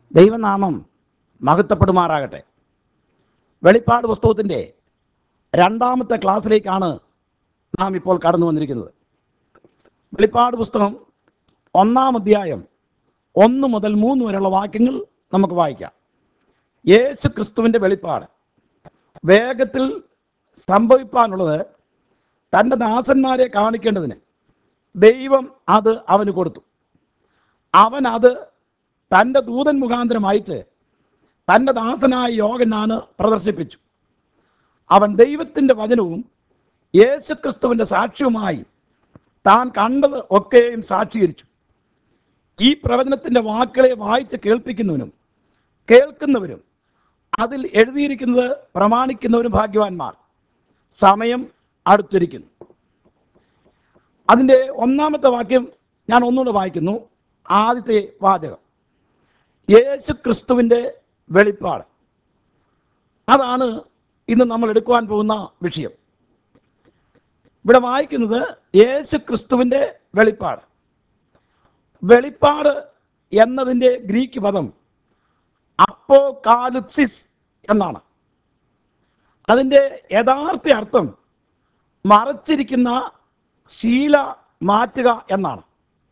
ദൈവനാമം മഹത്വപ്പെടുമാറാകട്ടെ വെളിപ്പാട് പുസ്തകത്തിൻ്റെ രണ്ടാമത്തെ ക്ലാസ്സിലേക്കാണ് നാം ഇപ്പോൾ കടന്നു വന്നിരിക്കുന്നത് വെളിപ്പാട് പുസ്തകം ഒന്നാം അധ്യായം ഒന്ന് മുതൽ മൂന്ന് വരെയുള്ള വാക്യങ്ങൾ നമുക്ക് വായിക്കാം യേശു ക്രിസ്തുവിൻ്റെ വെളിപ്പാട് വേഗത്തിൽ സംഭവിപ്പാനുള്ളത് തൻ്റെ ദാസന്മാരെ കാണിക്കേണ്ടതിന് ദൈവം അത് അവന് കൊടുത്തു അവൻ അത് തൻ്റെ ദൂതൻ മുഖാന്തരം അയച്ച് തൻ്റെ ദാസനായ യോഗനാണ് പ്രദർശിപ്പിച്ചു അവൻ ദൈവത്തിൻ്റെ വചനവും യേശുക്രിസ്തുവിൻ്റെ സാക്ഷ്യവുമായി താൻ കണ്ടത് ഒക്കെയും സാക്ഷീകരിച്ചു ഈ പ്രവചനത്തിൻ്റെ വാക്കുകളെ വായിച്ച് കേൾപ്പിക്കുന്നവനും കേൾക്കുന്നവരും അതിൽ എഴുതിയിരിക്കുന്നത് പ്രമാണിക്കുന്നവരും ഭാഗ്യവാന്മാർ സമയം അടുത്തിരിക്കുന്നു അതിൻ്റെ ഒന്നാമത്തെ വാക്യം ഞാൻ ഒന്നുകൂടെ വായിക്കുന്നു ആദ്യത്തെ വാചകം യേശു ക്രിസ്തുവിൻ്റെ വെളിപ്പാട് അതാണ് ഇന്ന് നമ്മൾ എടുക്കുവാൻ പോകുന്ന വിഷയം ഇവിടെ വായിക്കുന്നത് യേശു ക്രിസ്തുവിൻ്റെ വെളിപ്പാട് വെളിപ്പാട് എന്നതിൻ്റെ ഗ്രീക്ക് പദം അപ്പോ കാലുപ്സിസ് എന്നാണ് അതിൻ്റെ യഥാർത്ഥ അർത്ഥം മറച്ചിരിക്കുന്ന ശീല മാറ്റുക എന്നാണ്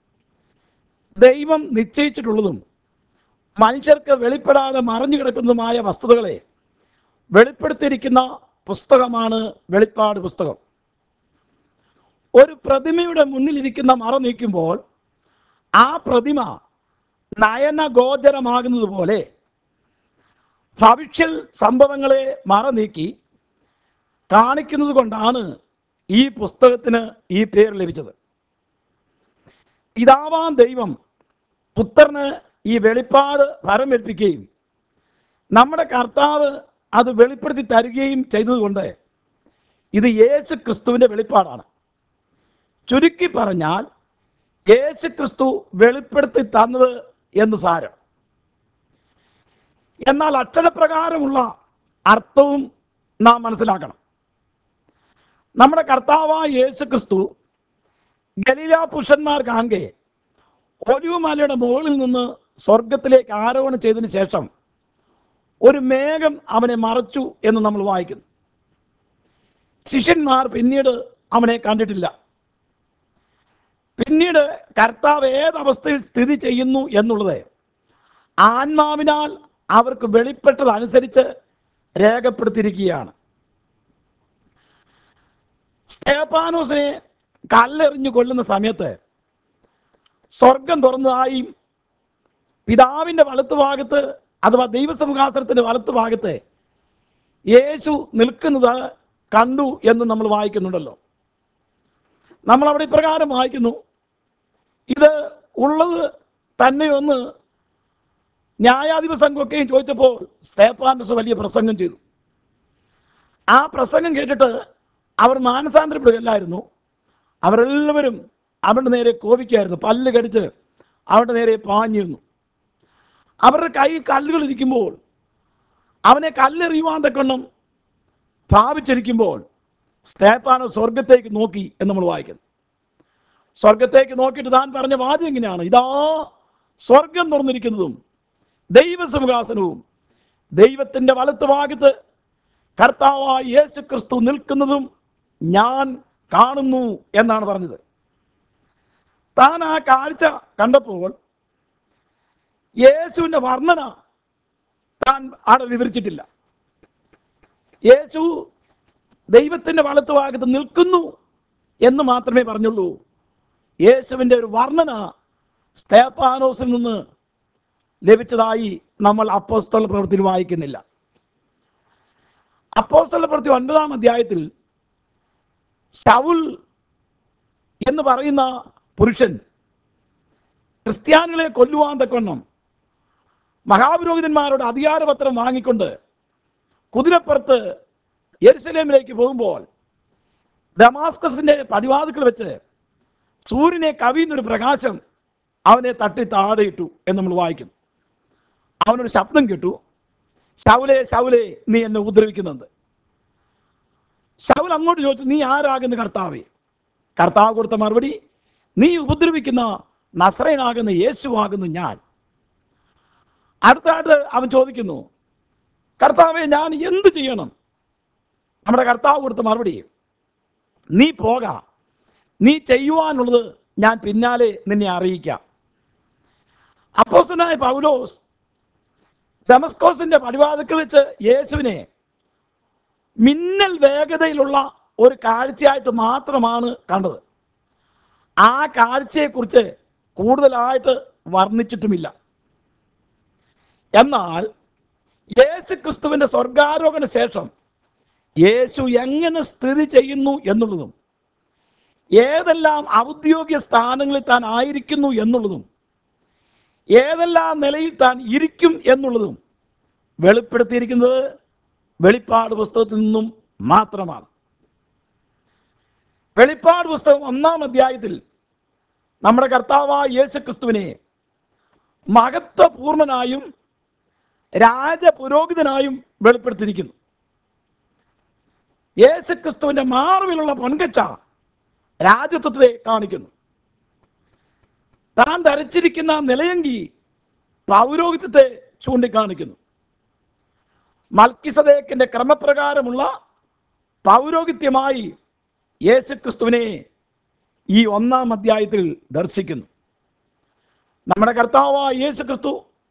ദൈവം നിശ്ചയിച്ചിട്ടുള്ളതും മനുഷ്യർക്ക് വെളിപ്പെടാതെ മറഞ്ഞു കിടക്കുന്നതുമായ വസ്തുതകളെ വെളിപ്പെടുത്തിയിരിക്കുന്ന പുസ്തകമാണ് വെളിപ്പാട് പുസ്തകം ഒരു പ്രതിമയുടെ മുന്നിലിരിക്കുന്ന മറ നീക്കുമ്പോൾ ആ പ്രതിമ നയനഗോചരമാകുന്നത് പോലെ ഭവിഷ്യൽ സംഭവങ്ങളെ മറ നീക്കി കാണിക്കുന്നത് കൊണ്ടാണ് ഈ പുസ്തകത്തിന് ഈ പേര് ലഭിച്ചത് പിതാവാൻ ദൈവം പുത്രന് ഈ വെളിപ്പാട് ഫലമേൽപ്പിക്കുകയും നമ്മുടെ കർത്താവ് അത് വെളിപ്പെടുത്തി തരികയും ചെയ്തതുകൊണ്ട് ഇത് യേശു ക്രിസ്തുവിൻ്റെ വെളിപ്പാടാണ് ചുരുക്കി പറഞ്ഞാൽ യേശു ക്രിസ്തു വെളിപ്പെടുത്തി തന്നത് എന്ന് സാരം എന്നാൽ അക്ഷരപ്രകാരമുള്ള അർത്ഥവും നാം മനസ്സിലാക്കണം നമ്മുടെ കർത്താവായ യേശു ക്രിസ്തു ഗലീല പുരുഷന്മാർ കാണെ ഒലിവുമലയുടെ മുകളിൽ നിന്ന് സ്വർഗത്തിലേക്ക് ആരോഹണം ചെയ്തതിന് ശേഷം ഒരു മേഘം അവനെ മറച്ചു എന്ന് നമ്മൾ വായിക്കുന്നു ശിഷ്യന്മാർ പിന്നീട് അവനെ കണ്ടിട്ടില്ല പിന്നീട് കർത്താവ് ഏതവസ്ഥയിൽ സ്ഥിതി ചെയ്യുന്നു എന്നുള്ളത് ആത്മാവിനാൽ അവർക്ക് വെളിപ്പെട്ടതനുസരിച്ച് രേഖപ്പെടുത്തിയിരിക്കുകയാണ് സ്തേപ്പാനോസിനെ കല്ലെറിഞ്ഞു കൊല്ലുന്ന സമയത്ത് സ്വർഗം തുറന്നതായി പിതാവിൻ്റെ വലത്തുഭാഗത്ത് അഥവാ ദൈവസംഹാസനത്തിൻ്റെ വലത്തുഭാഗത്ത് യേശു നിൽക്കുന്നത് കണ്ടു എന്ന് നമ്മൾ വായിക്കുന്നുണ്ടല്ലോ നമ്മൾ അവിടെ ഇപ്രകാരം വായിക്കുന്നു ഇത് ഉള്ളത് തന്നെ ഒന്ന് ന്യായാധിപ സംഘമൊക്കെയും ചോദിച്ചപ്പോൾ സ്തേപ്പാനസ് വലിയ പ്രസംഗം ചെയ്തു ആ പ്രസംഗം കേട്ടിട്ട് അവർ മാനസാന്തരപ്പെടുകയല്ലായിരുന്നു അവരെല്ലാവരും അവരുടെ നേരെ കോപിക്കായിരുന്നു പല്ല് കടിച്ച് അവരുടെ നേരെ പാഞ്ഞിരുന്നു അവരുടെ കയ്യിൽ കല്ലുകൾ ഇരിക്കുമ്പോൾ അവനെ കല്ലെറിയുവാൻ തക്കൊണ്ണം ഭാവിച്ചിരിക്കുമ്പോൾ സ്തേപ്പാന സ്വർഗത്തേക്ക് നോക്കി എന്ന് നമ്മൾ വായിക്കുന്നു സ്വർഗത്തേക്ക് നോക്കിയിട്ട് താൻ പറഞ്ഞ വാദ്യം എങ്ങനെയാണ് ഇതാ സ്വർഗം തുറന്നിരിക്കുന്നതും ദൈവസിംഹാസനവും ദൈവത്തിൻ്റെ വലത്ത് ഭാഗത്ത് കർത്താവായ യേശു ക്രിസ്തു നിൽക്കുന്നതും ഞാൻ കാണുന്നു എന്നാണ് പറഞ്ഞത് താൻ ആ കാഴ്ച കണ്ടപ്പോൾ യേശുവിൻ്റെ വർണ്ണന താൻ അവിടെ വിവരിച്ചിട്ടില്ല യേശു ദൈവത്തിൻ്റെ വലത്ത് ഭാഗത്ത് നിൽക്കുന്നു എന്ന് മാത്രമേ പറഞ്ഞുള്ളൂ യേശുവിൻ്റെ ഒരു വർണ്ണന സ്തേപ്പാനോസിൽ നിന്ന് ലഭിച്ചതായി നമ്മൾ അപ്പോസ്തല പ്രവൃത്തിയിൽ വായിക്കുന്നില്ല അപ്പോസ്തല പ്രവൃത്തി ഒൻപതാം അധ്യായത്തിൽ ശൗൽ എന്ന് പറയുന്ന പുരുഷൻ ക്രിസ്ത്യാനികളെ കൊല്ലുവാൻ തക്കൊണ്ണം മഹാപുരോഹിതന്മാരുടെ അധികാരപത്രം വാങ്ങിക്കൊണ്ട് കുതിരപ്പുറത്ത് യെരുസലേമിലേക്ക് പോകുമ്പോൾ ഡമാസ്കസിന്റെ പടിവാതുക്കൾ വെച്ച് സൂര്യനെ കവിയുന്നൊരു പ്രകാശം അവനെ തട്ടി താഴെയിട്ടു എന്ന് നമ്മൾ വായിക്കുന്നു അവനൊരു ശബ്ദം കേട്ടു ശൗലെ ശൗലെ നീ എന്നെ ഉപദ്രവിക്കുന്നുണ്ട് ശൗൽ അങ്ങോട്ട് ചോദിച്ചു നീ ആരാകുന്ന കർത്താവേ കർത്താവ് കൊടുത്ത മറുപടി നീ ഉപദ്രവിക്കുന്ന നസ്രയനാകുന്ന യേശുവാകുന്നു ഞാൻ അടുത്തായിട്ട് അവൻ ചോദിക്കുന്നു കർത്താവെ ഞാൻ എന്ത് ചെയ്യണം നമ്മുടെ കർത്താവ് കൊടുത്ത മറുപടി നീ പോക നീ ചെയ്യുവാനുള്ളത് ഞാൻ പിന്നാലെ നിന്നെ അറിയിക്കാം അപ്പോസനായ പൗലോസ് ഡെമസ്കോസിന്റെ പടിവാതിക്കൽ വെച്ച് യേശുവിനെ മിന്നൽ വേഗതയിലുള്ള ഒരു കാഴ്ചയായിട്ട് മാത്രമാണ് കണ്ടത് ആ കാഴ്ചയെക്കുറിച്ച് കൂടുതലായിട്ട് വർണ്ണിച്ചിട്ടുമില്ല എന്നാൽ യേശു ക്രിസ്തുവിന്റെ സ്വർഗാരോഹണ ശേഷം യേശു എങ്ങനെ സ്ഥിതി ചെയ്യുന്നു എന്നുള്ളതും ഏതെല്ലാം ഔദ്യോഗിക സ്ഥാനങ്ങളിൽ താൻ ആയിരിക്കുന്നു എന്നുള്ളതും ഏതെല്ലാം നിലയിൽ താൻ ഇരിക്കും എന്നുള്ളതും വെളിപ്പെടുത്തിയിരിക്കുന്നത് വെളിപ്പാട് പുസ്തകത്തിൽ നിന്നും മാത്രമാണ് വെളിപ്പാട് പുസ്തകം ഒന്നാം അധ്യായത്തിൽ നമ്മുടെ കർത്താവായ യേശു ക്രിസ്തുവിനെ മഹത്വപൂർണനായും രാജപുരോഹിതനായും വെളിപ്പെടുത്തിയിരിക്കുന്നു യേശു ക്രിസ്തുവിന്റെ മാർവിലുള്ള പൊൻകച്ച രാജത്വത്തെ കാണിക്കുന്നു താൻ ധരിച്ചിരിക്കുന്ന നിലയങ്കി പൗരോഹിത്യത്തെ ചൂണ്ടിക്കാണിക്കുന്നു മൽക്കിസദേക്കിന്റെ ക്രമപ്രകാരമുള്ള പൗരോഹിത്യമായി യേശു ക്രിസ്തുവിനെ ഈ ഒന്നാം അധ്യായത്തിൽ ദർശിക്കുന്നു നമ്മുടെ കർത്താവായ യേശു ക്രിസ്തു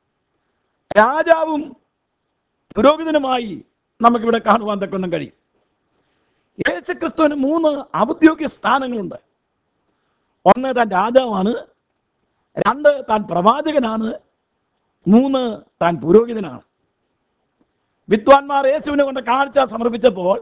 രാജാവും പുരോഹിതനുമായി നമുക്കിവിടെ കാണുവാൻ തക്കൊണ്ടും കഴിയും യേശു ക്രിസ്തുവിന് മൂന്ന് ഔദ്യോഗിക സ്ഥാനങ്ങളുണ്ട് ഒന്ന് താൻ രാജാവാണ് രണ്ട് താൻ പ്രവാചകനാണ് മൂന്ന് താൻ പുരോഹിതനാണ് വിദ്വാൻമാർ യേശുവിനെ കൊണ്ട് കാഴ്ച സമർപ്പിച്ചപ്പോൾ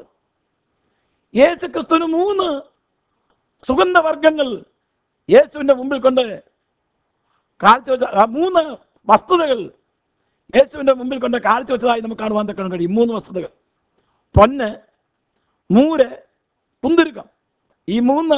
യേശു ക്രിസ്തുവിന് മൂന്ന് സുഗന്ധവർഗങ്ങൾ യേശുവിൻ്റെ മുമ്പിൽ കൊണ്ട് കാഴ്ചവെച്ച ആ മൂന്ന് വസ്തുതകൾ യേശുവിൻ്റെ മുമ്പിൽ കൊണ്ട് കാഴ്ചവെച്ചതായി നമുക്ക് കാണുവാൻ തക്കണം കഴിയും മൂന്ന് വസ്തുതകൾ പൊന്ന് മൂര് കുന്തിരുക്കം ഈ മൂന്ന്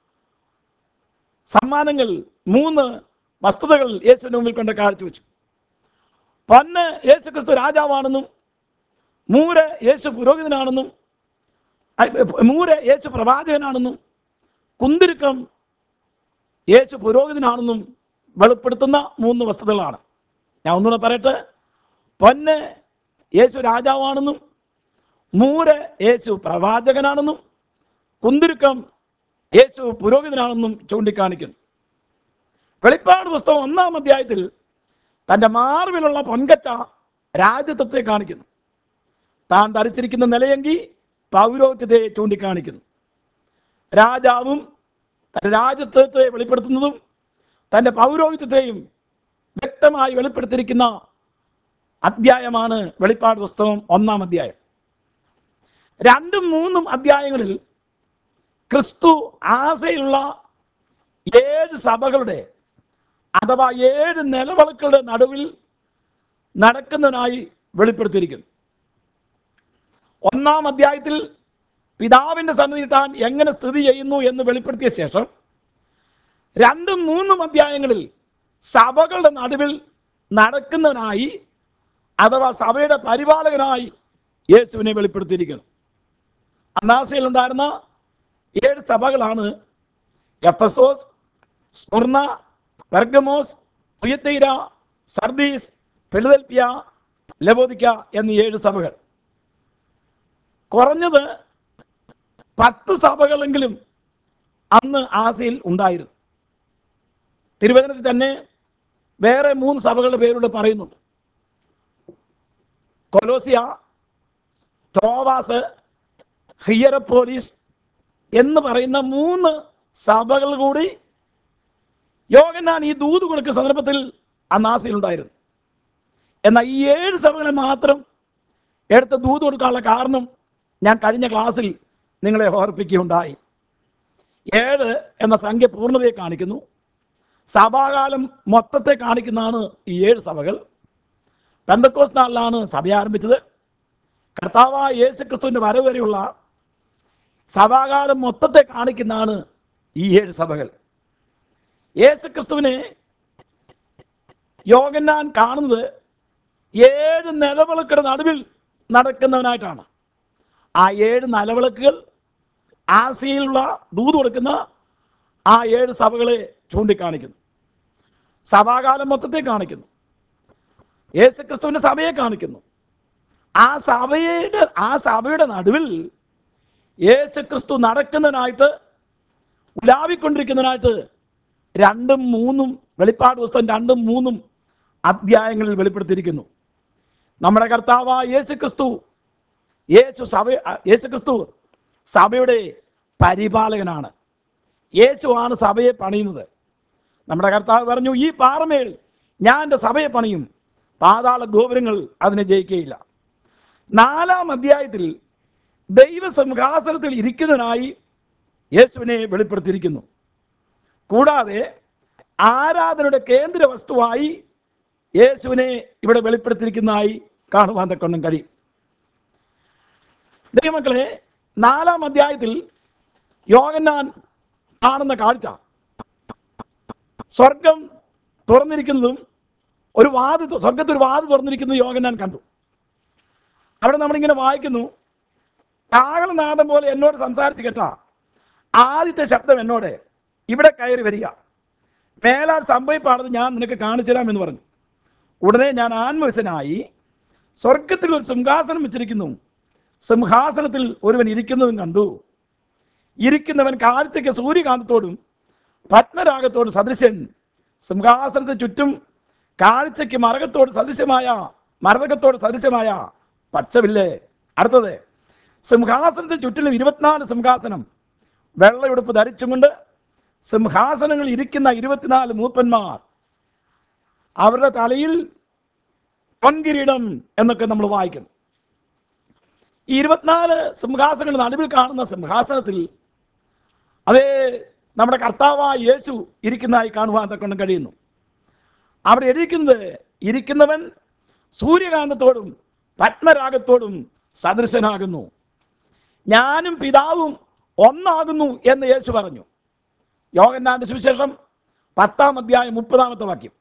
സമ്മാനങ്ങൾ മൂന്ന് വസ്തുതകൾ യേശുവിൻ്റെ മുമ്പിൽ കൊണ്ട് കാഴ്ചവെച്ചു പൊന്ന് യേശു ക്രിസ്തു രാജാവാണെന്നും മൂര് യേശു പുരോഹിതനാണെന്നും അയ് മൂര് യേശു പ്രവാചകനാണെന്നും കുന്തിരുക്കം യേശു പുരോഹിതനാണെന്നും വെളിപ്പെടുത്തുന്ന മൂന്ന് വസ്തുതകളാണ് ഞാൻ ഒന്നുകൂടെ പറയട്ടെ പൊന്ന് യേശു രാജാവാണെന്നും മൂര് യേശു പ്രവാചകനാണെന്നും കുന്തിരുക്കം യേശു പുരോഹിതനാണെന്നും ചൂണ്ടിക്കാണിക്കുന്നു വെളിപ്പാട് പുസ്തകം ഒന്നാം അധ്യായത്തിൽ തൻ്റെ മാർവിലുള്ള പൊൻകച്ച രാജ്യത്വത്തെ കാണിക്കുന്നു താൻ ധരിച്ചിരിക്കുന്ന നിലയെങ്കി പൗരോഹിത്യത്തെ ചൂണ്ടിക്കാണിക്കുന്നു രാജാവും തൻ്റെ രാജ്യത്വത്തെ വെളിപ്പെടുത്തുന്നതും തൻ്റെ പൗരോഹിത്യത്തെയും വ്യക്തമായി വെളിപ്പെടുത്തിയിരിക്കുന്ന അധ്യായമാണ് വെളിപ്പാട് പുസ്തകം ഒന്നാം അധ്യായം രണ്ടും മൂന്നും അധ്യായങ്ങളിൽ ക്രിസ്തു ആസയിലുള്ള ഏഴ് സഭകളുടെ അഥവാ ഏഴ് നിലവിളക്കുകളുടെ നടുവിൽ നടക്കുന്നതിനായി വെളിപ്പെടുത്തിയിരിക്കുന്നു ഒന്നാം അധ്യായത്തിൽ പിതാവിൻ്റെ സന്നിധി താൻ എങ്ങനെ സ്ഥിതി ചെയ്യുന്നു എന്ന് വെളിപ്പെടുത്തിയ ശേഷം രണ്ടും മൂന്നും അധ്യായങ്ങളിൽ സഭകളുടെ നടുവിൽ നടക്കുന്നതിനായി അഥവാ സഭയുടെ പരിപാലകനായി യേശുവിനെ വെളിപ്പെടുത്തിയിരിക്കുന്നു അന്നാസയിൽ ഉണ്ടായിരുന്ന ഏഴ് സഭകളാണ് എഫസോസ് സ്വർണ Pergamos Thyatira Sardis Philadelphia Laodicea എന്നീ ഏഴ് സഭകൾ കുറഞ്ഞത് പത്ത് സഭകളെങ്കിലും അന്ന് ആസയിൽ ഉണ്ടായിരുന്നു തിരുവനന്തപുരത്ത് തന്നെ വേറെ മൂന്ന് സഭകളുടെ പേരുടെ പറയുന്നുണ്ട് കൊലോസിയ ത്രോവാസ് ഹിയറപ്പോലീസ് എന്ന് പറയുന്ന മൂന്ന് സഭകൾ കൂടി യോഗനാൻ ഈ ദൂത് കൊടുക്കുന്ന സന്ദർഭത്തിൽ അന്ന് ആസയിലുണ്ടായിരുന്നു എന്നാൽ ഈ ഏഴ് സഭകളെ മാത്രം എടുത്ത് ദൂത് കൊടുക്കാനുള്ള കാരണം ഞാൻ കഴിഞ്ഞ ക്ലാസ്സിൽ നിങ്ങളെ ഓർപ്പിക്കുകയുണ്ടായി ഏഴ് എന്ന സംഖ്യ പൂർണ്ണതയെ കാണിക്കുന്നു സഭാകാലം മൊത്തത്തെ കാണിക്കുന്നതാണ് ഈ ഏഴ് സഭകൾ പെന്തക്കോസ് നാളിലാണ് സഭ ആരംഭിച്ചത് കർത്താവായ യേശു ക്രിസ്തുവിൻ്റെ വരവ് വരെയുള്ള സഭാകാലം മൊത്തത്തെ കാണിക്കുന്നതാണ് ഈ ഏഴ് സഭകൾ യേശു ക്രിസ്തുവിനെ യോഗന്നാൻ കാണുന്നത് ഏഴ് നിലവിളക്കുടെ നടുവിൽ നടക്കുന്നവനായിട്ടാണ് ആ ഏഴ് നിലവിളക്കുകൾ ആസിയയിലുള്ള ദൂത് കൊടുക്കുന്ന ആ ഏഴ് സഭകളെ ചൂണ്ടിക്കാണിക്കുന്നു സഭാകാലം മൊത്തത്തെ കാണിക്കുന്നു യേശുക്രിസ്തുവിന്റെ സഭയെ കാണിക്കുന്നു ആ സഭയുടെ ആ സഭയുടെ നടുവിൽ യേശുക്രിസ്തു നടക്കുന്നതിനായിട്ട് ഉലാവിക്കൊണ്ടിരിക്കുന്നതിനായിട്ട് രണ്ടും മൂന്നും വെളിപ്പാട് പുസ്തകം രണ്ടും മൂന്നും അധ്യായങ്ങളിൽ വെളിപ്പെടുത്തിയിരിക്കുന്നു നമ്മുടെ കർത്താവായ യേശു ക്രിസ്തു യേശു സഭ യേശു ക്രിസ്തു സഭയുടെ പരിപാലകനാണ് യേശുവാണ് സഭയെ പണിയുന്നത് നമ്മുടെ കർത്താവ് പറഞ്ഞു ഈ പാറമേൽ ഞാൻ എൻ്റെ സഭയെ പണിയും പാതാള ഗോപുരങ്ങൾ അതിനെ ജയിക്കുകയില്ല നാലാം അധ്യായത്തിൽ ദൈവസിംഹാസനത്തിൽ ഇരിക്കുന്നതിനായി യേശുവിനെ വെളിപ്പെടുത്തിയിരിക്കുന്നു കൂടാതെ ആരാധനയുടെ കേന്ദ്ര വസ്തുവായി യേശുവിനെ ഇവിടെ വെളിപ്പെടുത്തിയിരിക്കുന്നതായി കാണുവാൻ തക്കൊണ്ടും കഴിയും ദൈവമക്കളെ നാലാം അധ്യായത്തിൽ യോഗന്നാൻ കാണുന്ന കാഴ്ച സ്വർഗം തുറന്നിരിക്കുന്നതും ഒരു വാത് സ്വർഗത്തിൽ ഒരു വാത് തുറന്നിരിക്കുന്നത് യോഗന്നാൻ കണ്ടു അവിടെ നമ്മളിങ്ങനെ വായിക്കുന്നു കാകളനാഥം പോലെ എന്നോട് സംസാരിച്ച് കേട്ടാ ആദ്യത്തെ ശബ്ദം എന്നോട് ഇവിടെ കയറി വരിക മേലാൽ സംഭവിപ്പാണത് ഞാൻ നിനക്ക് കാണിച്ചു തരാം എന്ന് പറഞ്ഞു ഉടനെ ഞാൻ ആത്മവിശനായി സ്വർഗത്തിൽ ഒരു സിംഹാസനം വെച്ചിരിക്കുന്നു സിംഹാസനത്തിൽ ഒരുവൻ ഇരിക്കുന്നതും കണ്ടു ഇരിക്കുന്നവൻ കാഴ്ചയ്ക്ക് സൂര്യകാന്തത്തോടും പത്മരാഗത്തോടും സദൃശ്യൻ സിംഹാസനത്തിന് ചുറ്റും കാഴ്ചയ്ക്ക് മരകത്തോട് സദൃശ്യമായ മരതകത്തോട് സദൃശ്യമായ പച്ചവില്ലേ അടുത്തത് സിംഹാസനത്തിന് ചുറ്റിലും ഇരുപത്തിനാല് സിംഹാസനം വെള്ളയുടുപ്പ് ധരിച്ചുകൊണ്ട് സിംഹാസനങ്ങളിൽ ഇരിക്കുന്ന ഇരുപത്തിനാല് മൂപ്പന്മാർ അവരുടെ തലയിൽ പൊൻകിരീടം എന്നൊക്കെ നമ്മൾ വായിക്കുന്നു ഈ ഇരുപത്തിനാല് സിംഹാസനങ്ങൾ നടുവിൽ കാണുന്ന സിംഹാസനത്തിൽ അതേ നമ്മുടെ കർത്താവായ യേശു ഇരിക്കുന്നതായി കാണുവാൻ തക്കൊണ്ട് കഴിയുന്നു അവിടെ ഇരിക്കുന്നത് ഇരിക്കുന്നവൻ സൂര്യകാന്തത്തോടും പത്മരാഗത്തോടും സദൃശനാകുന്നു ഞാനും പിതാവും ഒന്നാകുന്നു എന്ന് യേശു പറഞ്ഞു യോഗന്നാന്റെ സുവിശേഷം പത്താം അധ്യായം മുപ്പതാമത്തെ വാക്യം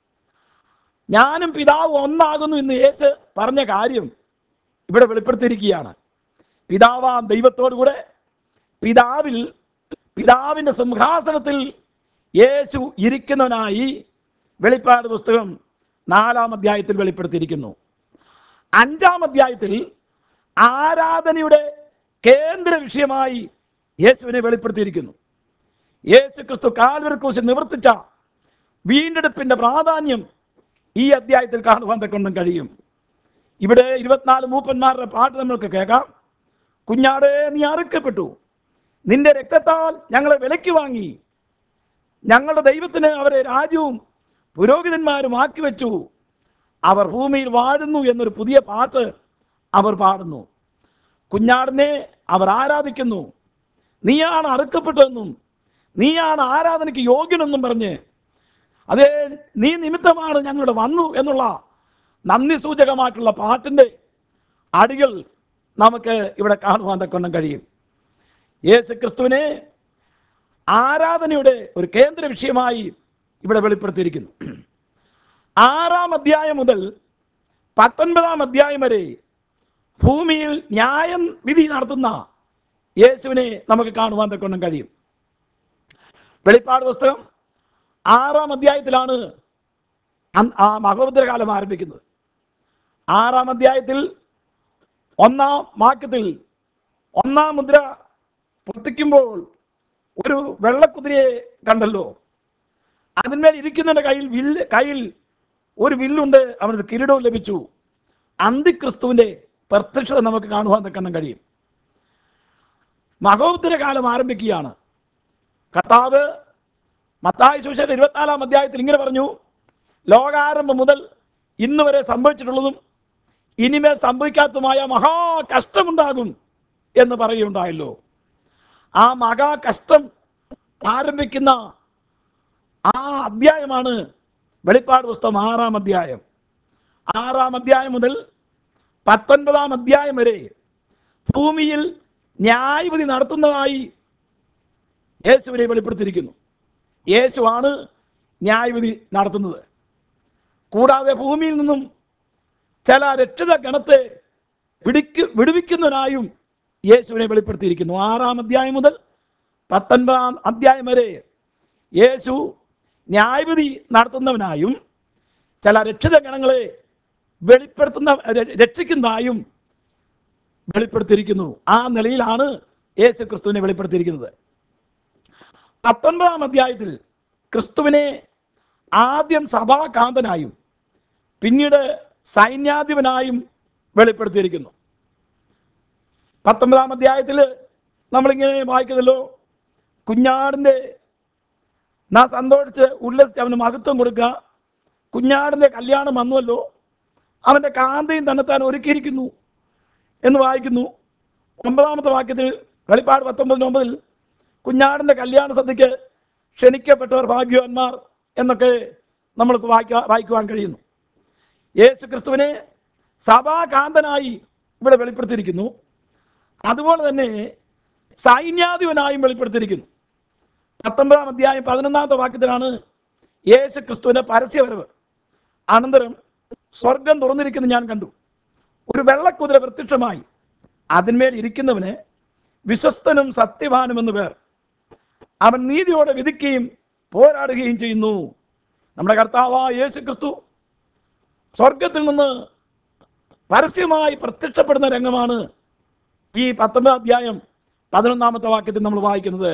ഞാനും പിതാവ് ഒന്നാകുന്നു എന്ന് യേശു പറഞ്ഞ കാര്യം ഇവിടെ വെളിപ്പെടുത്തിയിരിക്കുകയാണ് പിതാവാം ദൈവത്തോടു കൂടെ പിതാവിൽ പിതാവിൻ്റെ സിംഹാസനത്തിൽ യേശു ഇരിക്കുന്നവനായി വെളിപ്പാട് പുസ്തകം നാലാം അധ്യായത്തിൽ വെളിപ്പെടുത്തിയിരിക്കുന്നു അഞ്ചാം അധ്യായത്തിൽ ആരാധനയുടെ കേന്ദ്ര വിഷയമായി യേശുവിനെ വെളിപ്പെടുത്തിയിരിക്കുന്നു യേശു ക്രിസ്തു കാൽവരക്കൂശ് നിവർത്തിച്ച വീണ്ടെടുപ്പിന്റെ പ്രാധാന്യം ഈ അധ്യായത്തിൽ കാണുവാൻ തക്കൊണ്ടും കഴിയും ഇവിടെ ഇരുപത്തിനാല് മൂപ്പന്മാരുടെ പാട്ട് നമ്മൾക്ക് കേൾക്കാം കുഞ്ഞാടേ നീ അറുക്കപ്പെട്ടു നിന്റെ രക്തത്താൽ ഞങ്ങളെ വിലയ്ക്ക് വാങ്ങി ഞങ്ങളുടെ ദൈവത്തിന് അവരെ രാജ്യവും പുരോഹിതന്മാരും ആക്കി വെച്ചു അവർ ഭൂമിയിൽ വാഴുന്നു എന്നൊരു പുതിയ പാട്ട് അവർ പാടുന്നു കുഞ്ഞാടിനെ അവർ ആരാധിക്കുന്നു നീയാണ് അറുക്കപ്പെട്ടതെന്നും നീയാണ് ആരാധനയ്ക്ക് യോഗ്യനെന്നും പറഞ്ഞ് അതേ നീ നിമിത്തമാണ് ഞങ്ങളുടെ വന്നു എന്നുള്ള നന്ദി സൂചകമായിട്ടുള്ള പാട്ടിൻ്റെ അടികൾ നമുക്ക് ഇവിടെ കാണുവാൻ തക്കൊണ്ടും കഴിയും യേശു ക്രിസ്തുവിനെ ആരാധനയുടെ ഒരു കേന്ദ്ര വിഷയമായി ഇവിടെ വെളിപ്പെടുത്തിയിരിക്കുന്നു ആറാം അധ്യായം മുതൽ പത്തൊൻപതാം അധ്യായം വരെ ഭൂമിയിൽ ന്യായം വിധി നടത്തുന്ന യേശുവിനെ നമുക്ക് കാണുവാൻ തക്കൊണ്ടും കഴിയും വെളിപ്പാട് പുസ്തകം ആറാം അധ്യായത്തിലാണ് അന്ന് ആ മഹോദരകാലം ആരംഭിക്കുന്നത് ആറാം അധ്യായത്തിൽ ഒന്നാം വാക്യത്തിൽ ഒന്നാം മുദ്ര പൊട്ടിക്കുമ്പോൾ ഒരു വെള്ളക്കുതിരയെ കണ്ടല്ലോ അതിന്മേൽ ഇരിക്കുന്നതിന്റെ കയ്യിൽ വില്ല് കയ്യിൽ ഒരു വില്ലുണ്ട് അവനൊരു കിരീടവും ലഭിച്ചു അന്തിക്രിസ്തുവിന്റെ പ്രത്യക്ഷത നമുക്ക് കാണുവാൻ തക്കണം കഴിയും മഹോത്തര കാലം ആരംഭിക്കുകയാണ് കർത്താവ് മത്തായ സുവിശേഷം ഇരുപത്തിനാലാം അധ്യായത്തിൽ ഇങ്ങനെ പറഞ്ഞു ലോകാരംഭം മുതൽ ഇന്ന് വരെ സംഭവിച്ചിട്ടുള്ളതും ഇനിമേൽ സംഭവിക്കാത്തതുമായ മഹാ കഷ്ടമുണ്ടാകും എന്ന് പറയുകയുണ്ടായല്ലോ ആ മഹാ കഷ്ടം ആരംഭിക്കുന്ന ആ അധ്യായമാണ് വെളിപ്പാട് പുസ്തകം ആറാം അധ്യായം ആറാം അധ്യായം മുതൽ പത്തൊൻപതാം അധ്യായം വരെ ഭൂമിയിൽ ന്യായവിധി നടത്തുന്നതായി യേശുവിനെ വെളിപ്പെടുത്തിയിരിക്കുന്നു യേശുവാണ് ന്യായവിധി നടത്തുന്നത് കൂടാതെ ഭൂമിയിൽ നിന്നും ചില രക്ഷിത ഗണത്തെ പിടിക്ക് വിടുവിക്കുന്നതിനായും യേശുവിനെ വെളിപ്പെടുത്തിയിരിക്കുന്നു ആറാം അധ്യായം മുതൽ പത്തൊൻപതാം അധ്യായം വരെ യേശു ന്യായവിധി നടത്തുന്നവനായും ചില രക്ഷിത ഗണങ്ങളെ വെളിപ്പെടുത്തുന്ന ര- രക്ഷിക്കുന്നതായും വെളിപ്പെടുത്തിയിരിക്കുന്നു ആ നിലയിലാണ് യേശു ക്രിസ്തുവിനെ വെളിപ്പെടുത്തിയിരിക്കുന്നത് പത്തൊൻപതാം അധ്യായത്തിൽ ക്രിസ്തുവിനെ ആദ്യം സഭാകാന്തനായും പിന്നീട് സൈന്യാധിപനായും വെളിപ്പെടുത്തിയിരിക്കുന്നു പത്തൊമ്പതാം അധ്യായത്തിൽ നമ്മളിങ്ങനെ വായിക്കുന്നല്ലോ കുഞ്ഞാടിൻ്റെ നാം സന്തോഷിച്ച് ഉല്ലസിച്ച് അവന് മഹത്വം കൊടുക്കുക കുഞ്ഞാടിൻ്റെ കല്യാണം വന്നുവല്ലോ അവൻ്റെ കാന്തയും തന്നെത്താൻ ഒരുക്കിയിരിക്കുന്നു എന്ന് വായിക്കുന്നു ഒമ്പതാമത്തെ വാക്യത്തിൽ വെളിപ്പാട് പത്തൊമ്പതിന് ഒമ്പതിൽ കുഞ്ഞാടിൻ്റെ കല്യാണ സദ്യക്ക് ക്ഷണിക്കപ്പെട്ടവർ ഭാഗ്യവാന്മാർ എന്നൊക്കെ നമ്മൾക്ക് വായിക്കുക വായിക്കുവാൻ കഴിയുന്നു യേശു ക്രിസ്തുവിനെ സഭാകാന്തനായി ഇവിടെ വെളിപ്പെടുത്തിയിരിക്കുന്നു അതുപോലെ തന്നെ സൈന്യാധിപനായും വെളിപ്പെടുത്തിയിരിക്കുന്നു പത്തൊമ്പതാം അധ്യായം പതിനൊന്നാമത്തെ വാക്യത്തിലാണ് യേശു ക്രിസ്തുവിന്റെ പരസ്യവരവ് അനന്തരം സ്വർഗം തുറന്നിരിക്കുന്നത് ഞാൻ കണ്ടു ഒരു വെള്ളക്കുതിര പ്രത്യക്ഷമായി അതിന്മേൽ ഇരിക്കുന്നവന് വിശ്വസ്തനും സത്യവാനും എന്ന് പേർ അവൻ നീതിയോടെ വിധിക്കുകയും പോരാടുകയും ചെയ്യുന്നു നമ്മുടെ കർത്താവായ യേശു ക്രിസ്തു സ്വർഗത്തിൽ നിന്ന് പരസ്യമായി പ്രത്യക്ഷപ്പെടുന്ന രംഗമാണ് ഈ പത്തൊമ്പതാം അധ്യായം പതിനൊന്നാമത്തെ വാക്യത്തിൽ നമ്മൾ വായിക്കുന്നത്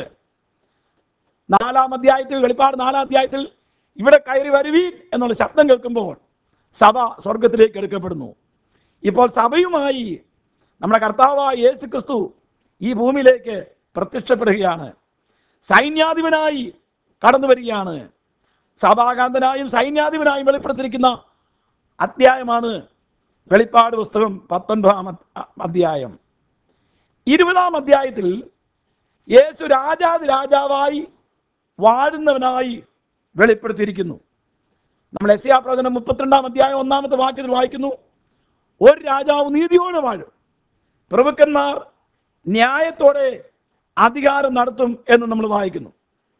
നാലാം അധ്യായത്തിൽ വെളിപ്പാട് നാലാം അധ്യായത്തിൽ ഇവിടെ കയറി വരുവീൻ എന്നുള്ള ശബ്ദം കേൾക്കുമ്പോൾ സഭ സ്വർഗത്തിലേക്ക് എടുക്കപ്പെടുന്നു ഇപ്പോൾ സഭയുമായി നമ്മുടെ കർത്താവായ യേശു ക്രിസ്തു ഈ ഭൂമിയിലേക്ക് പ്രത്യക്ഷപ്പെടുകയാണ് സൈന്യാധിപനായി കടന്നു വരികയാണ് സഭാകാന്തനായും സൈന്യാധിപനായും വെളിപ്പെടുത്തിയിരിക്കുന്ന അധ്യായമാണ് വെളിപ്പാട് പുസ്തകം പത്തൊൻപതാം അ- അധ്യായം ഇരുപതാം അധ്യായത്തിൽ യേശു രാജാതി രാജാവായി വാഴുന്നവനായി വെളിപ്പെടുത്തിയിരിക്കുന്നു നമ്മൾ എസ് പ്രവചനം മുപ്പത്തിരണ്ടാം അധ്യായം ഒന്നാമത്തെ വാക്യത്തിൽ വായിക്കുന്നു ഒരു രാജാവ് നീതിയോടെ വാഴും പ്രഭുക്കന്മാർ ന്യായത്തോടെ അധികാരം നടത്തും എന്ന് നമ്മൾ വായിക്കുന്നു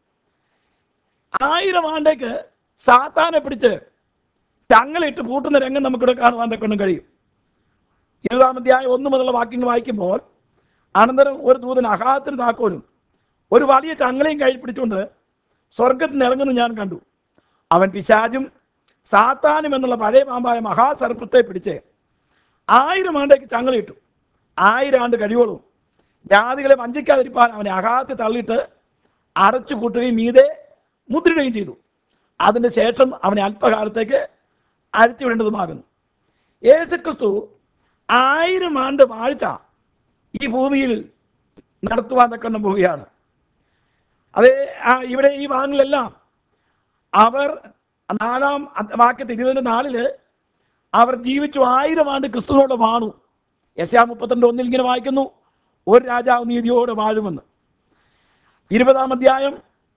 ആയിരം ആണ്ടേക്ക് സാത്താനെ പിടിച്ച് ചങ്ങലിട്ട് പൂട്ടുന്ന രംഗം നമുക്കിവിടെ കാണുവാൻ തക്കൊണ്ടും കഴിയും ഇരുപതാം അധ്യായം ഒന്ന് മുതലുള്ള വാക്യങ്ങൾ വായിക്കുമ്പോൾ അനന്തരം ഒരു ദൂതൻ അഹാത്തിന് താക്കോലും ഒരു വലിയ ചങ്ങലയും കയ്യിൽ പിടിച്ചുകൊണ്ട് സ്വർഗത്തിൽ നിന്ന് ഇറങ്ങുന്നത് ഞാൻ കണ്ടു അവൻ പിശാചും സാത്താനും എന്നുള്ള പഴയ പാമ്പായ മഹാസർപ്പത്തെ പിടിച്ച് ആയിരം ആണ്ടേക്ക് ചങ്ങലയിട്ടു ആയിരം ആണ്ട് കഴിയോളും ജാതികളെ വഞ്ചിക്കാതിരിപ്പാൻ അവനെ അഹാത്തിൽ തള്ളിയിട്ട് അടച്ചു കൂട്ടുകയും മീതെ മുദ്രിടുകയും ചെയ്തു അതിൻ്റെ ശേഷം അവനെ അല്പകാലത്തേക്ക് അഴിച്ചുവിടേണ്ടതുമാകുന്നു യേശുക്രിസ്തു ആയിരം ആണ്ട് വാഴ്ച ഈ ഭൂമിയിൽ നടത്തുവാൻ തക്കണം പോവുകയാണ് അതേ ആ, ഇവിടെ ഈ ഭാഗങ്ങളിലെല്ലാം അവർ നാലാം അ- വാക്യത്തിൽ ഇരുപതിൻ്റെ നാലില് അവർ ജീവിച്ചു ആയിരം ആണ്ട് ക്രിസ്തുവിനോട് വാണു യശാ മുപ്പത്തിരണ്ട് ഒന്നിൽ ഇങ്ങനെ വായിക്കുന്നു ഒരു രാജാവ് നീതിയോടെ വാഴുമെന്ന് ഇരുപതാം അധ്യായം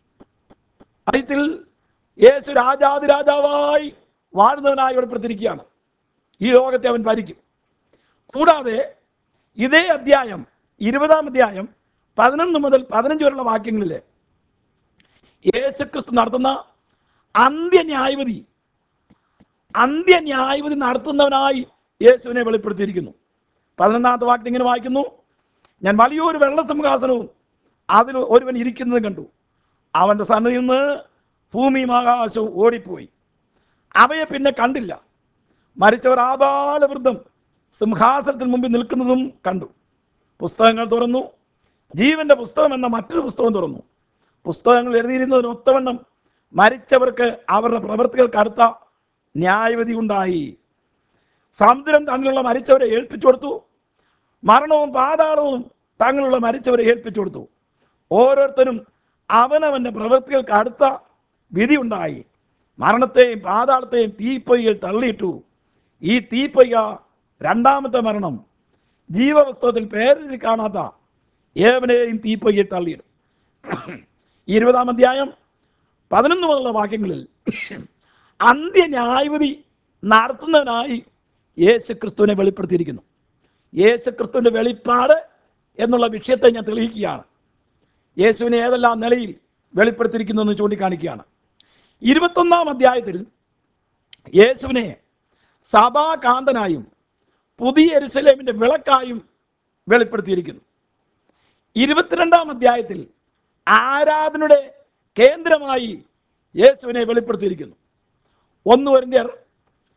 അതിൽ യേശു രാജാതി രാജാവായി വാഴുന്നവനായി വെളിപ്പെടുത്തിയിരിക്കുകയാണ് ഈ ലോകത്തെ അവൻ ഭരിക്കും കൂടാതെ ഇതേ അധ്യായം ഇരുപതാം അധ്യായം പതിനൊന്ന് മുതൽ പതിനഞ്ച് വരെയുള്ള വാക്യങ്ങളിൽ യേശുക്രിസ്തു നടത്തുന്ന അന്ത്യന്യായവിധി അന്ത്യന്യായവിധി നടത്തുന്നവനായി യേശുവിനെ വെളിപ്പെടുത്തിയിരിക്കുന്നു പതിനൊന്നാമത്തെ വാക്യം ഇങ്ങനെ വായിക്കുന്നു ഞാൻ വലിയൊരു വെള്ളസിംഹാസനവും അതിൽ ഒരുവൻ ഇരിക്കുന്നത് കണ്ടു അവൻ്റെ സന്നിധിയിൽ നിന്ന് ഭൂമിയും ആകാശവും ഓടിപ്പോയി അവയെ പിന്നെ കണ്ടില്ല മരിച്ചവർ ആബാലവൃദ്ധം സിംഹാസനത്തിന് മുമ്പിൽ നിൽക്കുന്നതും കണ്ടു പുസ്തകങ്ങൾ തുറന്നു ജീവന്റെ പുസ്തകം എന്ന മറ്റൊരു പുസ്തകം തുറന്നു പുസ്തകങ്ങൾ എഴുതിയിരുന്നതിന് ഒത്തവണ്ണം മരിച്ചവർക്ക് അവരുടെ പ്രവൃത്തികൾക്ക് അടുത്ത ന്യായവിധി ഉണ്ടായി സമുദ്രം തന്നിലുള്ള മരിച്ചവരെ ഏൽപ്പിച്ചു കൊടുത്തു മരണവും പാതാളവും തങ്ങളുള്ള മരിച്ചവരെ ഏൽപ്പിച്ചു കൊടുത്തു ഓരോരുത്തരും അവനവന്റെ പ്രവൃത്തികൾക്ക് അടുത്ത വിധി ഉണ്ടായി മരണത്തെയും പാതാളത്തെയും തീപ്പൊയ്യിൽ തള്ളിയിട്ടു ഈ തീപ്പൊയ്ക രണ്ടാമത്തെ മരണം ജീവപുസ്തകത്തിൽ പേരെഴുതി കാണാത്ത ഏവനെയും തീപ്പൊയ്യിൽ തള്ളിയിടും ഇരുപതാം അധ്യായം പതിനൊന്ന് മുതലുള്ള വാക്യങ്ങളിൽ അന്ത്യന്യായവിധി നടത്തുന്നതിനായി യേശു ക്രിസ്തുവിനെ വെളിപ്പെടുത്തിയിരിക്കുന്നു യേശു ക്രിസ്തുവിൻ്റെ വെളിപ്പാട് എന്നുള്ള വിഷയത്തെ ഞാൻ തെളിയിക്കുകയാണ് യേശുവിനെ ഏതെല്ലാം നിലയിൽ വെളിപ്പെടുത്തിയിരിക്കുന്നു എന്ന് ചൂണ്ടിക്കാണിക്കുകയാണ് ഇരുപത്തൊന്നാം അധ്യായത്തിൽ യേശുവിനെ സഭാകാന്തനായും പുതിയ എരുസലേമിൻ്റെ വിളക്കായും വെളിപ്പെടുത്തിയിരിക്കുന്നു ഇരുപത്തിരണ്ടാം അധ്യായത്തിൽ ആരാധനയുടെ കേന്ദ്രമായി യേശുവിനെ വെളിപ്പെടുത്തിയിരിക്കുന്നു ഒന്ന് വരിന്ത്യർ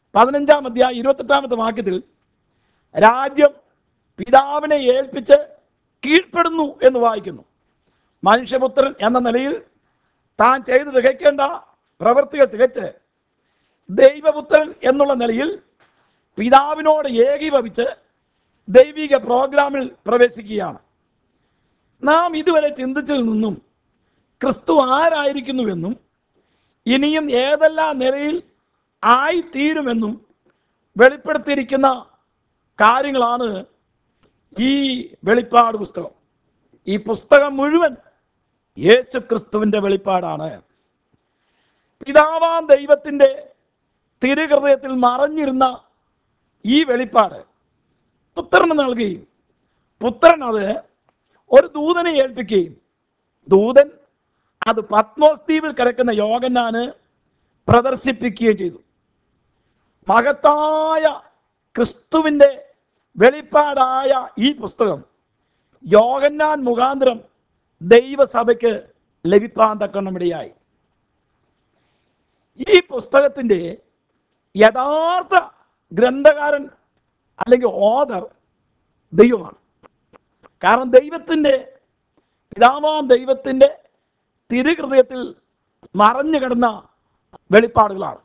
പതിനഞ്ചാം അധ്യായം ഇരുപത്തെട്ടാമത്തെ വാക്യത്തിൽ രാജ്യം പിതാവിനെ ഏൽപ്പിച്ച് കീഴ്പ്പെടുന്നു എന്ന് വായിക്കുന്നു മനുഷ്യപുത്രൻ എന്ന നിലയിൽ താൻ ചെയ്ത് തികയ്ക്കേണ്ട പ്രവൃത്തികൾ തികച്ച് ദൈവപുത്രൻ എന്നുള്ള നിലയിൽ പിതാവിനോട് ഏകീഭവിച്ച് ദൈവിക പ്രോഗ്രാമിൽ പ്രവേശിക്കുകയാണ് നാം ഇതുവരെ ചിന്തിച്ചതിൽ നിന്നും ക്രിസ്തു ആരായിരിക്കുന്നുവെന്നും ഇനിയും ഏതെല്ലാം നിലയിൽ ആയിത്തീരുമെന്നും വെളിപ്പെടുത്തിയിരിക്കുന്ന കാര്യങ്ങളാണ് ഈ വെളിപ്പാട് പുസ്തകം ഈ പുസ്തകം മുഴുവൻ യേശു ക്രിസ്തുവിൻ്റെ വെളിപ്പാടാണ് പിതാവാം ദൈവത്തിൻ്റെ തിരുഹൃദയത്തിൽ മറഞ്ഞിരുന്ന ഈ വെളിപ്പാട് പുത്രന് നൽകുകയും പുത്രൻ അത് ഒരു ദൂതനെ ഏൽപ്പിക്കുകയും ദൂതൻ അത് പത്മോസ് ദ്വീപിൽ കിടക്കുന്ന യോഗനാന് പ്രദർശിപ്പിക്കുകയും ചെയ്തു മഹത്തായ ക്രിസ്തുവിൻ്റെ വെളിപ്പാടായ ഈ പുസ്തകം യോഗന്നാൻ മുഖാന്തരം ദൈവസഭയ്ക്ക് ലഭിപ്പാൻ തക്കണ്ണമിടയായി ഈ പുസ്തകത്തിൻ്റെ യഥാർത്ഥ ഗ്രന്ഥകാരൻ അല്ലെങ്കിൽ ഓദർ ദൈവമാണ് കാരണം ദൈവത്തിൻ്റെ പിതാവാം ദൈവത്തിൻ്റെ തിരുഹൃദയത്തിൽ മറഞ്ഞു കിടന്ന വെളിപ്പാടുകളാണ്